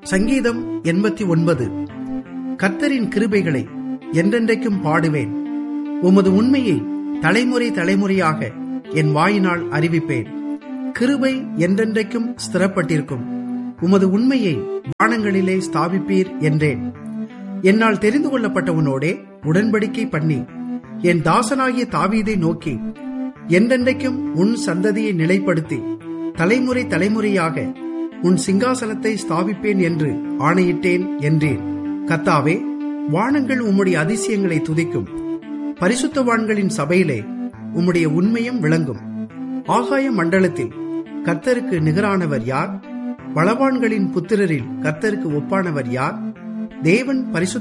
சங்கீதம் எண்பத்தி ஒன்பது கர்த்தரின் கிருபைகளை என்றென்றைக்கும் பாடுவேன் உமது உண்மையை தலைமுறை தலைமுறையாக என் வாயினால் அறிவிப்பேன் கிருபை என்றென்றைக்கும் ஸ்திரப்பட்டிருக்கும் உமது உண்மையை வானங்களிலே ஸ்தாபிப்பீர் என்றேன் என்னால் தெரிந்து கொள்ளப்பட்டவனோடே உடன்படிக்கை பண்ணி என் தாசனாகிய தாவீதை நோக்கி என்றென்றைக்கும் உன் சந்ததியை நிலைப்படுத்தி தலைமுறை தலைமுறையாக உன் சிங்காசனத்தை ஸ்தாபிப்பேன் என்று ஆணையிட்டேன் என்றேன் கத்தாவே வானங்கள் உம்முடைய அதிசயங்களை துதிக்கும் பரிசுத்தவான்களின் சபையிலே உம்முடைய உண்மையும் விளங்கும் ஆகாய மண்டலத்தில் கர்த்தருக்கு நிகரானவர் யார் பலவான்களின் புத்திரரில் கர்த்தருக்கு ஒப்பானவர் யார் தேவன் பரிசுத்த